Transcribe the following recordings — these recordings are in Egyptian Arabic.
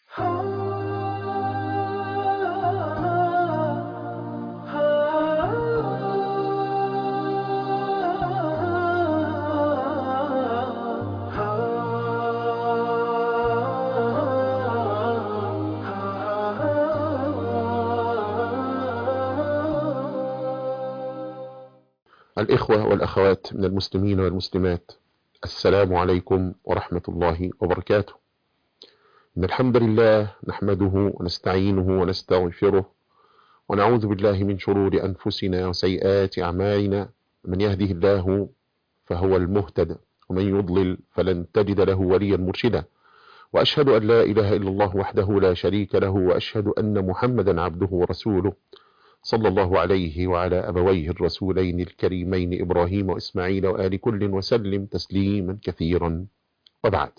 الإخوة والأخوات من المسلمين والمسلمات السلام عليكم ورحمة الله وبركاته إن الحمد لله نحمده ونستعينه ونستغفره ونعوذ بالله من شرور أنفسنا وسيئات أعمالنا من يهده الله فهو المهتد ومن يضلل فلن تجد له وليا مرشدا وأشهد أن لا إله إلا الله وحده لا شريك له وأشهد أن محمدا عبده ورسوله صلى الله عليه وعلى أبويه الرسولين الكريمين إبراهيم وإسماعيل وآل كل وسلم تسليما كثيرا وبعد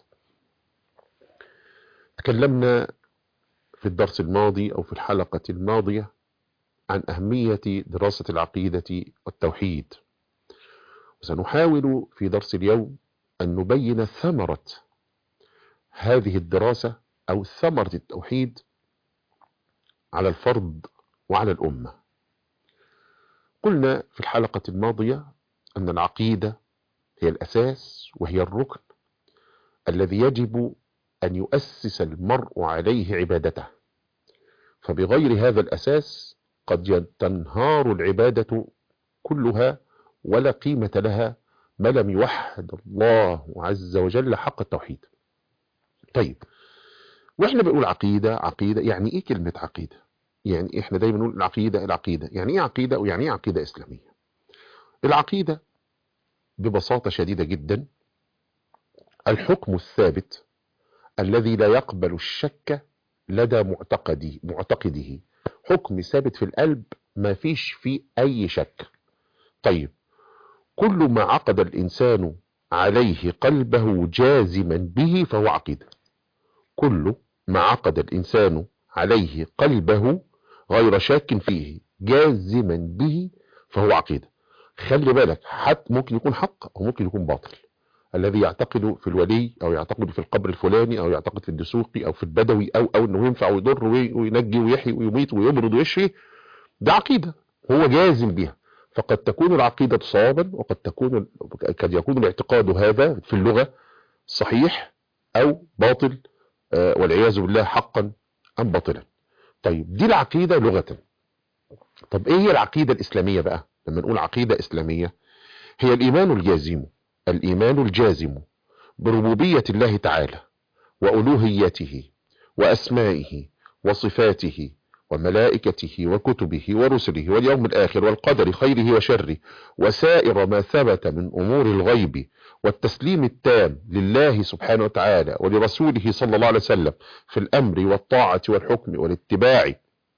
تكلمنا في الدرس الماضي أو في الحلقة الماضية عن أهمية دراسة العقيدة والتوحيد وسنحاول في درس اليوم أن نبين ثمرة هذه الدراسة أو ثمرة التوحيد على الفرد وعلى الأمة قلنا في الحلقة الماضية أن العقيدة هي الأساس وهي الركن الذي يجب أن يؤسس المرء عليه عبادته فبغير هذا الأساس قد تنهار العبادة كلها ولا قيمة لها ما لم يوحد الله عز وجل حق التوحيد طيب واحنا بنقول عقيدة عقيدة يعني ايه كلمة عقيدة يعني احنا دايما نقول العقيدة العقيدة يعني ايه عقيدة ويعني ايه عقيدة اسلامية العقيدة ببساطة شديدة جدا الحكم الثابت الذي لا يقبل الشك لدى معتقده معتقده حكم ثابت في القلب ما فيش فيه اي شك طيب كل ما عقد الانسان عليه قلبه جازما به فهو عقيدة كل ما عقد الانسان عليه قلبه غير شاك فيه جازما به فهو عقيدة خلي بالك حتى ممكن يكون حق او ممكن يكون باطل الذي يعتقد في الولي او يعتقد في القبر الفلاني او يعتقد في الدسوقي او في البدوي او او انه ينفع ويضر وينجي ويحيي ويميت ويمرض ويشفي ده عقيدة هو جازم بها فقد تكون العقيدة صوابا وقد تكون قد يكون الاعتقاد هذا في اللغة صحيح او باطل والعياذ بالله حقا ام باطلا طيب دي العقيدة لغة طب ايه هي العقيدة الاسلامية بقى لما نقول عقيدة اسلامية هي الايمان الجازم الايمان الجازم بربوبية الله تعالى والوهيته واسمائه وصفاته وملائكته وكتبه ورسله واليوم الآخر والقدر خيره وشره وسائر ما ثبت من أمور الغيب والتسليم التام لله سبحانه وتعالى ولرسوله صلى الله عليه وسلم في الأمر والطاعة والحكم والاتباع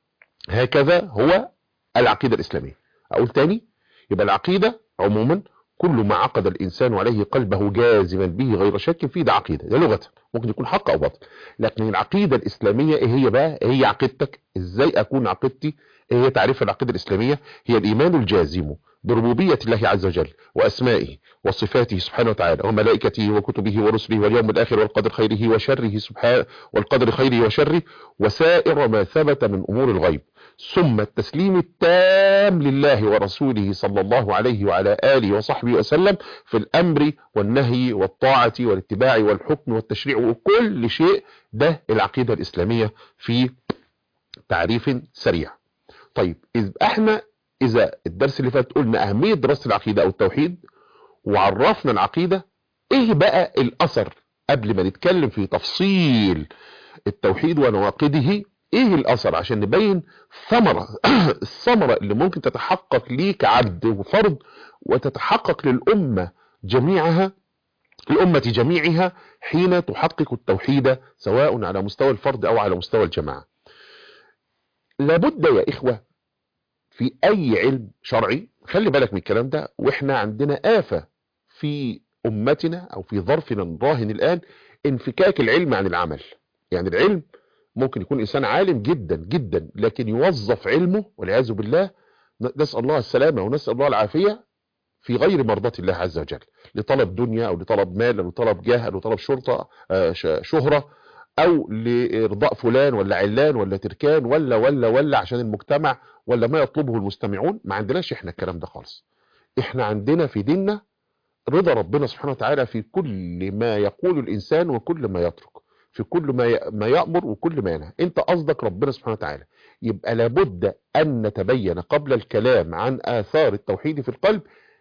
هكذا هو العقيدة الإسلامية أقول تاني يبقى العقيدة عموما كل ما عقد الإنسان عليه قلبه جازما به غير شك فيه ده عقيدة ده لغة ممكن يكون حق أو باطل لكن العقيدة الإسلامية إيه هي بقى إيه هي عقيدتك إزاي أكون عقيدتي إيه هي تعريف العقيدة الإسلامية هي الإيمان الجازم بربوبية الله عز وجل وأسمائه وصفاته سبحانه وتعالى وملائكته وكتبه ورسله واليوم الآخر والقدر خيره وشره سبحانه والقدر خيره وشره وسائر ما ثبت من أمور الغيب ثم التسليم التام لله ورسوله صلى الله عليه وعلى آله وصحبه وسلم في الأمر والنهي والطاعة والاتباع والحكم والتشريع وكل شيء ده العقيدة الإسلامية في تعريف سريع طيب إذ احنا إذا الدرس اللي فات قلنا أهمية دراسة العقيدة أو التوحيد وعرفنا العقيدة إيه بقى الأثر قبل ما نتكلم في تفصيل التوحيد ونواقده ايه الاثر عشان نبين ثمرة الثمرة اللي ممكن تتحقق ليك عبد وفرد وتتحقق للأمة جميعها الأمة جميعها حين تحقق التوحيد سواء على مستوى الفرد أو على مستوى الجماعة لابد يا إخوة في أي علم شرعي خلي بالك من الكلام ده وإحنا عندنا آفة في أمتنا أو في ظرفنا الراهن الآن انفكاك العلم عن العمل يعني العلم ممكن يكون إنسان عالم جدا جدا لكن يوظف علمه والعياذ بالله نسأل الله السلامة ونسأل الله العافية في غير مرضاة الله عز وجل لطلب دنيا أو لطلب مال أو لطلب جاه أو لطلب شرطة شهرة او لارضاء فلان ولا علان ولا تركان ولا ولا ولا عشان المجتمع ولا ما يطلبه المستمعون ما عندناش احنا الكلام ده خالص احنا عندنا في ديننا رضا ربنا سبحانه وتعالى في كل ما يقول الانسان وكل ما يترك في كل ما ما يأمر وكل ما ينهى انت قصدك ربنا سبحانه وتعالى يبقى لابد ان نتبين قبل الكلام عن آثار التوحيد في القلب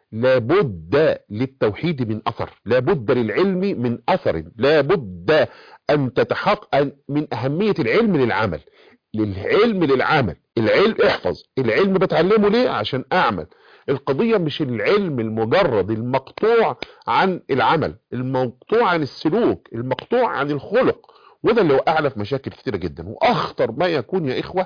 لابد للتوحيد من أثر لابد للعلم من أثر لابد أن تتحقق من أهمية العلم للعمل للعلم للعمل العلم احفظ العلم بتعلمه ليه عشان أعمل القضية مش العلم المجرد المقطوع عن العمل المقطوع عن السلوك المقطوع عن الخلق وده اللي وقعنا في مشاكل كتيرة جدا واخطر ما يكون يا اخوة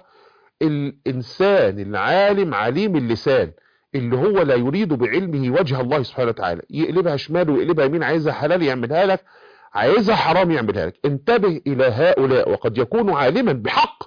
الانسان العالم عليم اللسان اللي هو لا يريد بعلمه وجه الله سبحانه وتعالى يقلبها شمال ويقلبها يمين عايزها حلال يعملها لك عايزها حرام يعملها لك انتبه الى هؤلاء وقد يكون عالما بحق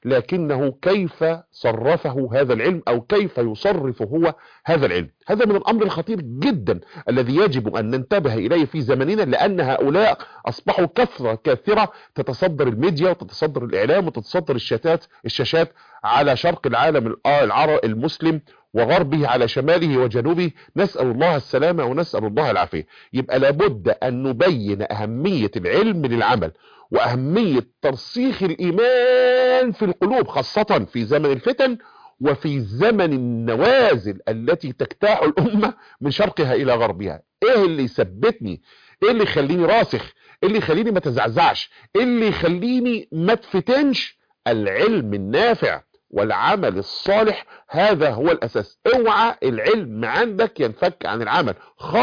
لكنه كيف صرفه هذا العلم او كيف يصرف هو هذا العلم هذا من الامر الخطير جدا الذي يجب ان ننتبه اليه في زمننا لان هؤلاء اصبحوا كثرة كثرة تتصدر الميديا وتتصدر الاعلام وتتصدر الشاشات الشاشات على شرق العالم العربي المسلم وغربه على شماله وجنوبه نسأل الله السلامة ونسأل الله العافية يبقى لابد أن نبين أهمية العلم للعمل وأهمية ترسيخ الإيمان في القلوب خاصة في زمن الفتن وفي زمن النوازل التي تجتاح الأمة من شرقها إلى غربها إيه اللي يثبتني إيه اللي يخليني راسخ إيه اللي يخليني ما تزعزعش إيه اللي يخليني ما تفتنش العلم النافع والعمل الصالح هذا هو الأساس اوعى العلم عندك ينفك عن العمل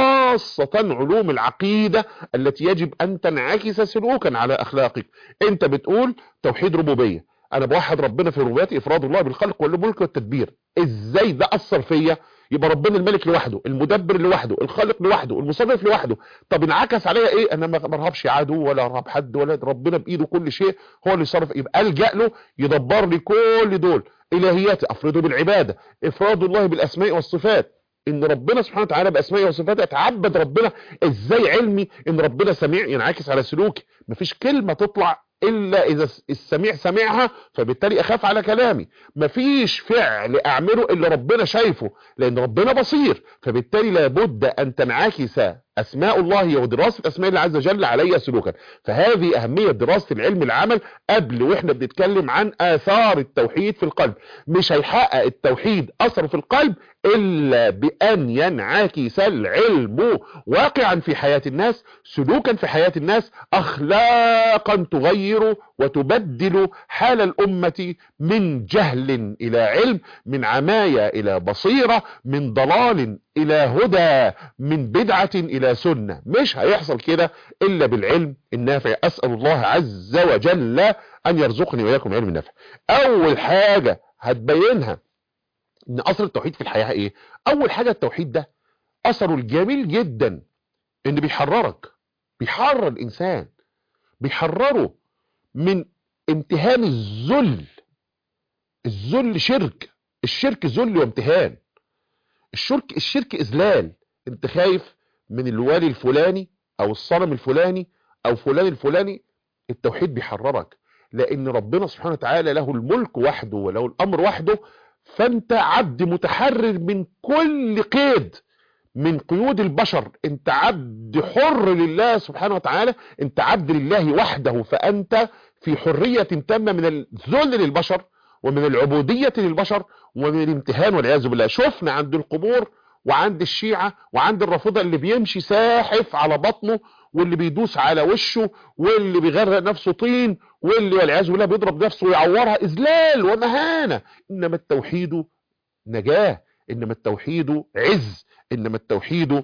خاصة علوم العقيدة التي يجب أن تنعكس سلوكا على أخلاقك انت بتقول توحيد ربوبية انا بوحد ربنا في ربوبيته افراد الله بالخلق والملك والتدبير ازاي ده اثر فيا يبقى ربنا الملك لوحده المدبر لوحده الخالق لوحده المصرف لوحده طب انعكس عليا ايه انا ما ارهبش عدو ولا ارهب حد ولا ربنا بايده كل شيء هو اللي يصرف يبقى الجا له يدبر لي كل دول الهياتي افرده بالعباده افراد الله بالاسماء والصفات ان ربنا سبحانه وتعالى باسمائه وصفاته اتعبد ربنا ازاي علمي ان ربنا سميع ينعكس على سلوكي مفيش كلمه تطلع الا اذا السميع سمعها فبالتالي اخاف على كلامي مفيش فعل اعمله الا ربنا شايفه لان ربنا بصير فبالتالي لابد ان تنعكس اسماء الله ودراسة اسماء الله عز وجل علي سلوكا فهذه اهمية دراسة العلم العمل قبل واحنا بنتكلم عن اثار التوحيد في القلب مش هيحقق التوحيد اثر في القلب الا بان ينعكس العلم واقعا في حياة الناس سلوكا في حياة الناس اخلاقا تغير وتبدل حال الامة من جهل الى علم من عماية الى بصيرة من ضلال الى هدى من بدعة الى سنة مش هيحصل كده الا بالعلم النافع اسأل الله عز وجل ان يرزقني وإياكم علم النافع اول حاجة هتبينها ان اثر التوحيد في الحياة ايه اول حاجة التوحيد ده اثره الجميل جدا ان بيحررك بيحرر الانسان بيحرره من امتهان الذل الذل شرك الشرك ذل وامتهان الشرك الشرك اذلال انت خايف من الوالي الفلاني او الصنم الفلاني او فلان الفلاني التوحيد بيحررك لان ربنا سبحانه وتعالى له الملك وحده وله الامر وحده فانت عبد متحرر من كل قيد من قيود البشر انت عبد حر لله سبحانه وتعالى انت عبد لله وحده فانت في حرية تامة من الذل للبشر ومن العبودية للبشر ومن الامتهان والعياذ بالله شفنا عند القبور وعند الشيعة وعند الرافضة اللي بيمشي ساحف على بطنه واللي بيدوس على وشه واللي بيغرق نفسه طين واللي والعياذ بالله بيضرب نفسه ويعورها اذلال ومهانة انما التوحيد نجاة انما التوحيد عز انما التوحيد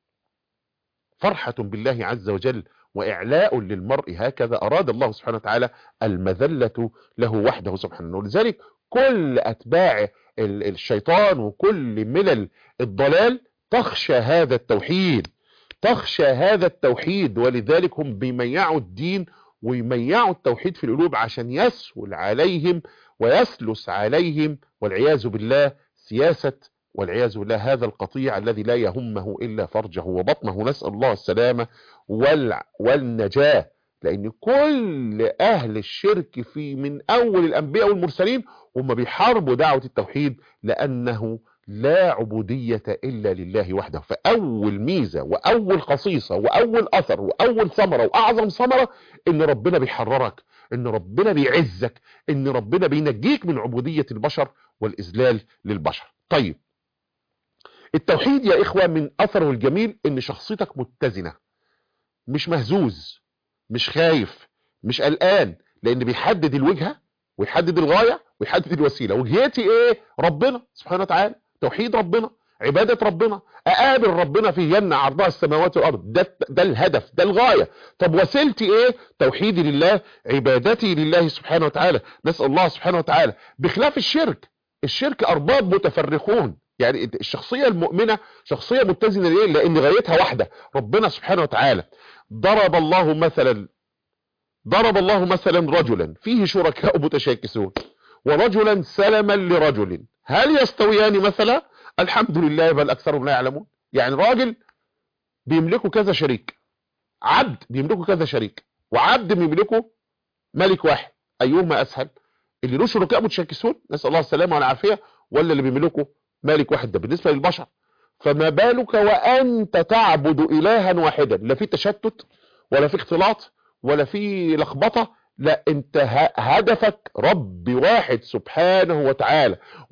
فرحة بالله عز وجل وإعلاء للمرء هكذا أراد الله سبحانه وتعالى المذلة له وحده سبحانه ولذلك كل أتباع الشيطان وكل ملل الضلال تخشى هذا التوحيد تخشى هذا التوحيد ولذلك هم بيميعوا الدين ويميعوا التوحيد في القلوب عشان يسهل عليهم ويسلس عليهم والعياذ بالله سياسة والعياذ بالله هذا القطيع الذي لا يهمه إلا فرجه وبطنه نسأل الله السلامة والنجاة لان كل اهل الشرك في من اول الانبياء والمرسلين هم بيحاربوا دعوة التوحيد لانه لا عبودية الا لله وحده فاول ميزة واول خصيصة واول اثر واول ثمرة واعظم ثمرة ان ربنا بيحررك ان ربنا بيعزك ان ربنا بينجيك من عبودية البشر والاذلال للبشر طيب التوحيد يا اخوة من اثره الجميل ان شخصيتك متزنة مش مهزوز مش خايف مش قلقان لان بيحدد الوجهة ويحدد الغاية ويحدد الوسيلة وجهتي ايه ربنا سبحانه وتعالى توحيد ربنا عبادة ربنا اقابل ربنا في جنة عرضها السماوات والارض ده, ده الهدف ده الغاية طب وسيلتي ايه توحيدي لله عبادتي لله سبحانه وتعالى نسأل الله سبحانه وتعالى بخلاف الشرك الشرك ارباب متفرقون يعني الشخصية المؤمنة شخصية متزنة ليه لان غايتها واحدة ربنا سبحانه وتعالى ضرب الله مثلا ضرب الله مثلا رجلا فيه شركاء متشاكسون ورجلا سلما لرجل هل يستويان مثلا الحمد لله بل اكثرهم لا يعلمون يعني راجل بيملكوا كذا شريك عبد بيملكوا كذا شريك وعبد بيملكوا ملك واحد ايهما اسهل اللي له شركاء متشاكسون نسال الله السلامه والعافيه ولا اللي بيملكوا مالك واحد ده بالنسبه للبشر فما بالك وانت تعبد الها واحدا لا في تشتت ولا في اختلاط ولا في لخبطه لا انت هدفك رب واحد سبحانه وتعالى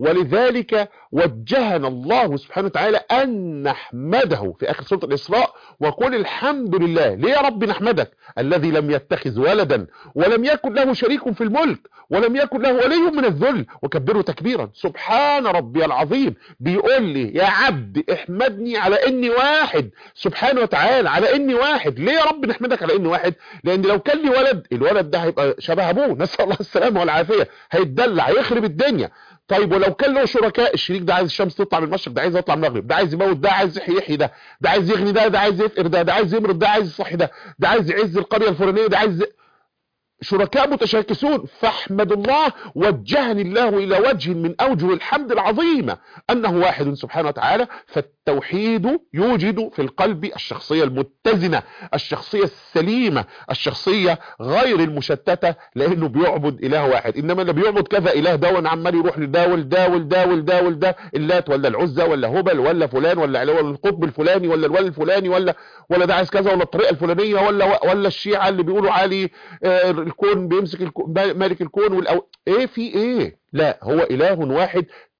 ولذلك وجهنا الله سبحانه وتعالى ان نحمده في اخر سورة الاسراء وقل الحمد لله ليه يا رب نحمدك الذي لم يتخذ ولدا ولم يكن له شريك في الملك ولم يكن له ولي من الذل وكبره تكبيرا سبحان ربي العظيم بيقول لي يا عبد احمدني على اني واحد سبحانه وتعالى على اني واحد ليه يا رب نحمدك على اني واحد لان لو كان لي ولد الولد ده هيبقى شبه ابوه نسال الله السلامه والعافيه هيتدلع يخرب الدنيا طيب ولو كان له شركاء الشريك ده عايز الشمس تطلع من المشرق ده عايز يطلع من المغرب ده عايز يموت ده عايز يحيي يحيي ده ده عايز يغني ده ده عايز يفقر ده ده عايز يمرض ده عايز يصحي ده ده عايز يعز القريه الفلانيه ده عايز شركاء متشاكسون فاحمد الله وجهني الله الى وجه من اوجه الحمد العظيمه انه واحد سبحانه وتعالى فالتوحيد يوجد في القلب الشخصيه المتزنه الشخصيه السليمه الشخصيه غير المشتته لانه بيعبد اله واحد انما اللي بيعبد كذا اله ده عمال يروح لده ولده ولده ولده ولده اللات ولا العزى ولا هبل ولا فلان ولا ولا القطب الفلاني ولا الولي الفلاني ولا ولا ده عايز كذا ولا الطريقه الفلانيه ولا ولا الشيعه اللي بيقولوا علي آه الكون بيمسك الكون مالك الكون والأو... ايه في ايه لا هو اله واحد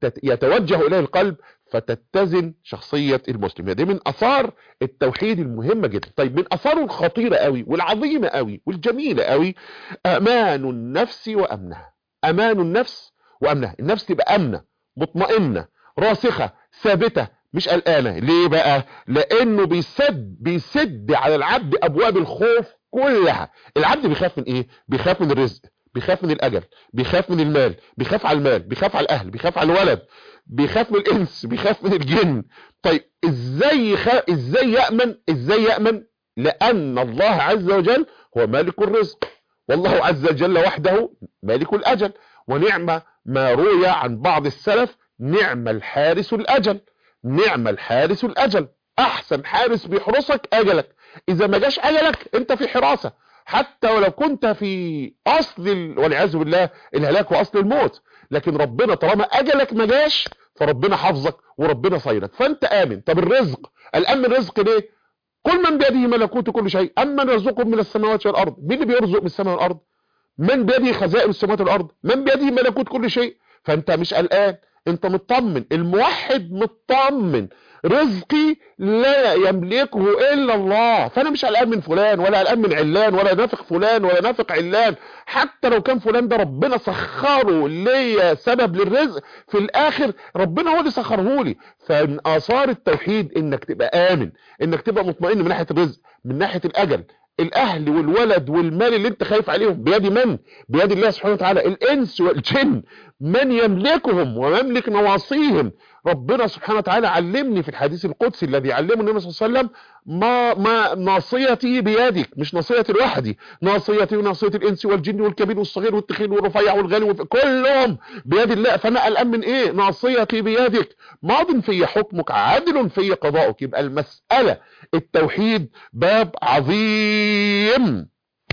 يتوجه اليه القلب فتتزن شخصية المسلم دي من اثار التوحيد المهمة جدا طيب من اثاره الخطيرة قوي والعظيمة قوي والجميلة قوي امان النفس وامنها امان النفس وامنها النفس تبقى امنة مطمئنة راسخة ثابتة مش قلقانة ليه بقى لانه بيسد بيسد على العبد ابواب الخوف كلها العبد بيخاف من ايه بيخاف من الرزق بيخاف من الاجل بيخاف من المال بيخاف على المال بيخاف على الاهل بيخاف على الولد بيخاف من الانس بيخاف من الجن طيب ازاي يخاف ازاي يامن ازاي يامن لان الله عز وجل هو مالك الرزق والله عز وجل وحده مالك الاجل ونعم ما روي عن بعض السلف نعم الحارس الاجل نعم الحارس الاجل احسن حارس بيحرسك اجلك اذا ما جاش اجلك انت في حراسة حتى ولو كنت في اصل والعياذ بالله الهلاك واصل الموت لكن ربنا طالما اجلك ما جاش فربنا حافظك وربنا صيرك فانت امن طب الرزق الامن الرزق ليه كل من بيده ملكوت كل شيء اما يرزقكم من السماوات والارض مين اللي بيرزق من السماء والارض من بيده خزائن السماوات والارض من بيده ملكوت كل شيء فانت مش قلقان انت مطمن الموحد مطمن رزقي لا يملكه الا الله فانا مش قلقان من فلان ولا قلقان من علان ولا نافق فلان ولا نافق علان حتى لو كان فلان ده ربنا سخره ليا سبب للرزق في الاخر ربنا هو اللي سخره لي فمن اثار التوحيد انك تبقى امن انك تبقى مطمئن من ناحيه الرزق من ناحيه الاجل الاهل والولد والمال اللي انت خايف عليهم بيد من بيد الله سبحانه وتعالى الانس والجن من يملكهم ومملك نواصيهم ربنا سبحانه وتعالى علمني في الحديث القدسي الذي علمه النبي صلى الله عليه وسلم ما ما ناصيتي بيدك مش ناصيتي لوحدي ناصيتي وناصيه الانس والجن والكبير والصغير والتخين والرفيع والغني والف... كلهم بيد الله فانا قلقان من ايه ناصيتي بيدك ماض في حكمك عادل في قضاؤك يبقى المساله التوحيد باب عظيم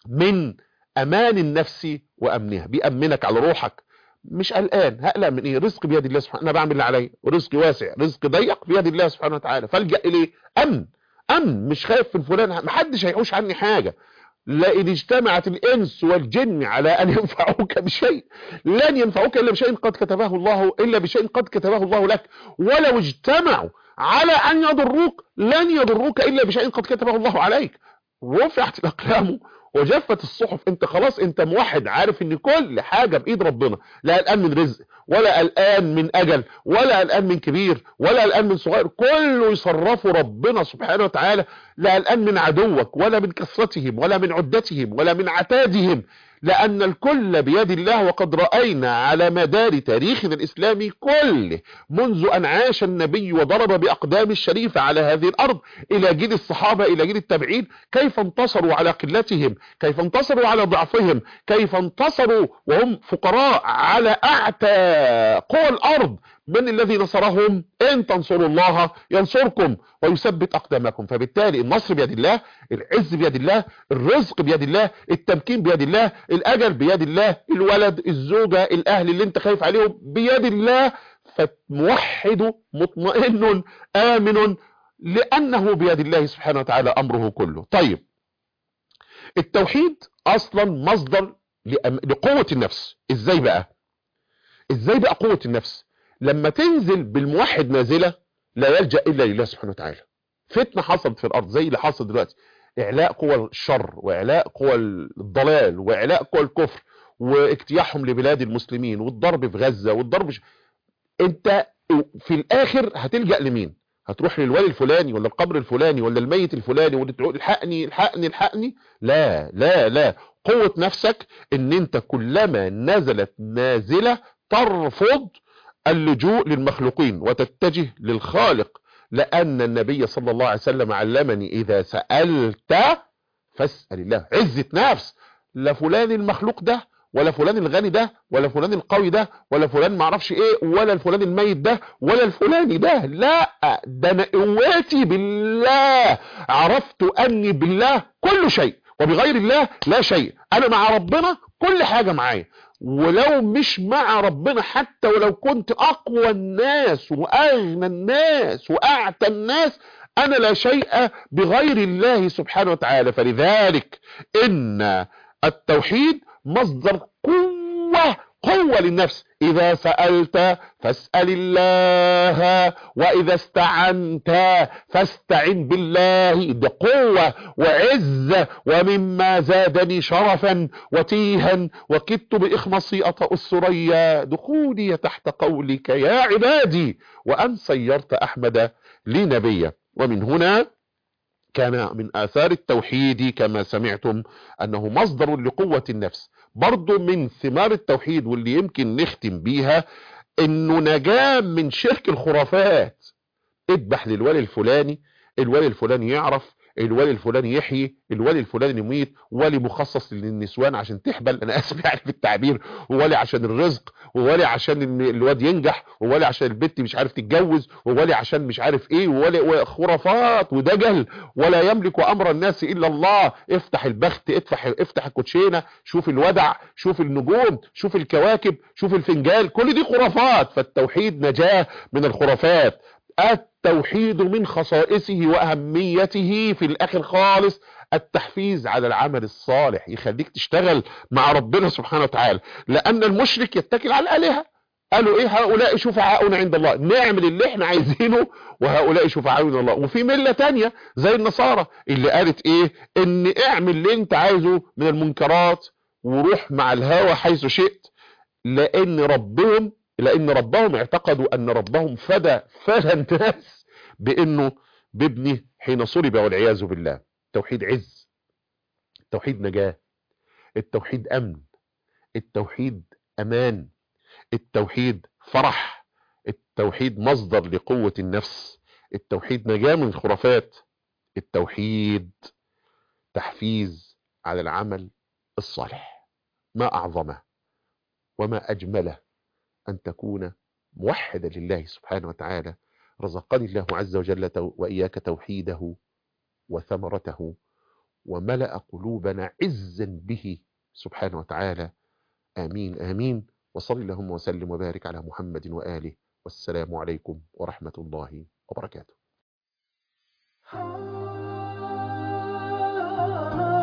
من امان النفس وامنها بيأمنك على روحك مش قلقان هقلق من ايه رزق بيد الله سبحانه انا بعمل اللي عليا ورزقي واسع رزق ضيق بيد الله سبحانه وتعالى فالجا اليه امن امن مش خايف من فلان محدش هيحوش عني حاجه لئن اجتمعت الانس والجن على ان ينفعوك بشيء لن ينفعوك الا بشيء قد كتبه الله الا بشيء قد كتبه الله لك ولو اجتمعوا على ان يضروك لن يضروك الا بشيء قد كتبه الله عليك رفعت الاقلام وجفت الصحف انت خلاص انت موحد عارف ان كل حاجة بايد ربنا لا قلقان من رزق ولا قلقان من اجل ولا قلقان من كبير ولا قلقان من صغير كله يصرفه ربنا سبحانه وتعالى لا قلقان من عدوك ولا من كثرتهم ولا من عدتهم ولا من عتادهم لأن الكل بيد الله وقد رأينا على مدار تاريخنا الإسلامي كله منذ أن عاش النبي وضرب بأقدام الشريفة على هذه الأرض إلى جيل الصحابة إلى جيل التابعين كيف انتصروا على قلتهم كيف انتصروا على ضعفهم كيف انتصروا وهم فقراء على أعتى قوى الأرض من الذي نصرهم ان تنصروا الله ينصركم ويثبت اقدامكم فبالتالي النصر بيد الله العز بيد الله الرزق بيد الله التمكين بيد الله الاجل بيد الله الولد الزوجة الاهل اللي انت خايف عليهم بيد الله فموحد مطمئن امن لانه بيد الله سبحانه وتعالى امره كله طيب التوحيد اصلا مصدر لقوة النفس ازاي بقى ازاي بقى قوة النفس لما تنزل بالموحد نازلة لا يلجأ إلا لله سبحانه وتعالى فتنة حصلت في الأرض زي اللي حصل دلوقتي إعلاء قوى الشر وإعلاء قوى الضلال وإعلاء قوى الكفر واجتياحهم لبلاد المسلمين والضرب في غزة والضرب ش... انت في الآخر هتلجأ لمين هتروح للوالي الفلاني ولا القبر الفلاني ولا الميت الفلاني ولا تقول الحقني الحقني الحقني لا لا لا قوة نفسك ان انت كلما نزلت نازلة ترفض اللجوء للمخلوقين وتتجه للخالق لأن النبي صلى الله عليه وسلم علمني إذا سألت فاسأل الله عزة نفس لا فلان المخلوق ده ولا فلان الغني ده ولا فلان القوي ده ولا فلان معرفش ايه ولا الفلان الميت ده ولا الفلاني ده لا ده انا قوتي بالله عرفت اني بالله كل شيء وبغير الله لا شيء انا مع ربنا كل حاجة معايا ولو مش مع ربنا حتى ولو كنت اقوى الناس واغنى الناس واعتى الناس انا لا شيء بغير الله سبحانه وتعالى فلذلك ان التوحيد مصدر قوة قوة للنفس إذا سألت فاسأل الله وإذا استعنت فاستعن بالله ده قوة وعزة ومما زادني شرفا وتيها وكدت بإخمصي أطأ السريا دخولي تحت قولك يا عبادي وأن سيرت أحمد لنبيا ومن هنا كان من آثار التوحيد كما سمعتم أنه مصدر لقوة النفس برضو من ثمار التوحيد واللي يمكن نختم بيها انه نجاة من شرك الخرافات اذبح للولي الفلاني الولي الفلاني يعرف الولي الفلاني يحيي الولي الفلاني يميت ولي مخصص للنسوان عشان تحبل انا اسف يعني في التعبير وولي عشان الرزق وولي عشان ان الواد ينجح وولي عشان البنت مش عارف تتجوز وولي عشان مش عارف ايه وولي خرافات ودجل ولا يملك امر الناس الا الله افتح البخت افتح افتح الكوتشينه شوف الودع شوف النجوم شوف الكواكب شوف الفنجال كل دي خرافات فالتوحيد نجاه من الخرافات التوحيد من خصائصه وأهميته في الآخر خالص التحفيز على العمل الصالح يخليك تشتغل مع ربنا سبحانه وتعالى لأن المشرك يتكل على الآلهة قالوا ايه هؤلاء شفعاؤنا عند الله نعمل اللي احنا عايزينه وهؤلاء شفعاؤنا الله وفي ملة تانية زي النصارى اللي قالت ايه ان اعمل اللي انت عايزه من المنكرات وروح مع الهوى حيث شئت لان ربهم لان ربهم اعتقدوا ان ربهم فدى فدى الناس بانه بابنه حين صلب والعياذ بالله التوحيد عز التوحيد نجاة التوحيد امن التوحيد امان التوحيد فرح التوحيد مصدر لقوة النفس التوحيد نجاة من الخرافات التوحيد تحفيز على العمل الصالح ما اعظمه وما اجمله أن تكون موحدا لله سبحانه وتعالى رزقني الله عز وجل وإياك توحيده وثمرته وملأ قلوبنا عزا به سبحانه وتعالى آمين آمين وصل اللهم وسلم وبارك على محمد وآله والسلام عليكم ورحمة الله وبركاته